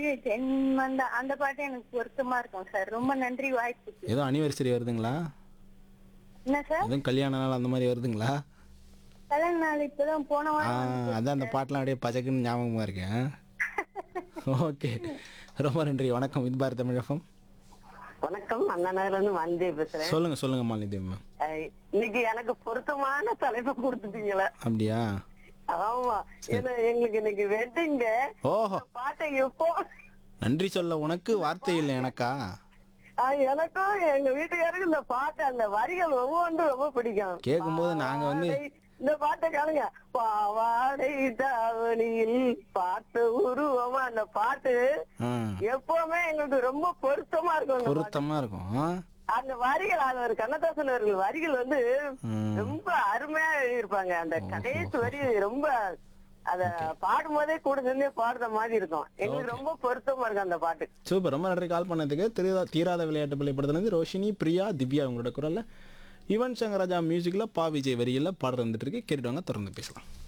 தென்மந்த அந்த பாட்டு எனக்கு பொருத்தமா இருக்கும் சார் ரொம்ப நன்றி வாய்ப்புக்கு ஏதோ அனிவர்சரி வருதுங்களா என்ன சார் எதுவும் கல்யாண நாள் அந்த மாதிரி வருதுங்களா கல்யாண நாள் இப்பதான் போன ஆ வாரம் அதான் அந்த பாட்டெலாம் அப்படியே பச்சைக்குன்னு ஞாபகமாக இருக்கேன் ஓகே ரொம்ப நன்றி வணக்கம் இது பாரத் தமிழகம் வணக்கம் அண்ணா நகர்ல இருந்து வந்தே பேசுறேன் சொல்லுங்க சொல்லுங்க மாலினி தேவி மேம் அஹ் இன்னைக்கு எனக்கு பொருத்தமான தலைப்பு கொடுத்துட்டீங்களே அப்படியா ஆமா ஏன்னா எங்களுக்கு இன்னைக்கு வெட்டிங் டே ஓஹோ பாட்டை எப்போ நன்றி சொல்ல உனக்கு வார்த்தை இல்லை எனக்கா ஆஹ் எனக்கும் எங்க வீட்டுக்காருக்கு இந்த பாட்டு அந்த வரிகள் ஒவ்வொன்றும் ரொம்ப பிடிக்கும் கேட்கும்போது நாங்க வந்து பாவாடை- இந்த பாட்டை காணுங்க பாவாடை தாவணியில் பாட்டு உருவமா அந்த பாட்டு ஆ, எப்பவுமே எங்களுக்கு ரொம்ப பொருத்தமா இருக்கும் அந்த பாட்டு. பொருத்தமா இருக்கும் ஆ? அந்த வரிகள் அது ஒரு கண்ணதாசன் அவர்கள் வரிகள் வந்து ம். ரொம்ப அருமையா எழுதியிருப்பாங்க அந்த கடைசி வரி ரொம்ப அத பாடும்போதே கூட சேர்ந்தே பாடுற மாதிரி இருக்கும் எங்களுக்கு ரொம்ப பொருத்தமா இருக்கும் அந்த பாட்டு சூப்பர் ரொம்ப நன்றி கால் பண்ணதுக்கு தீரா தீராத விளையாட்டு பள்ளிப்படுத்தினது ரோஷினி பிரியா திவ்யா உங்களோட குரல்ல யுவன் சங்கர் ராஜா மியூசிக்ல பா விஜய் வரியில் பாடுற வந்துட்டு இருக்கு கேட்டுவாங்க தொடர்ந்து பேசலாம்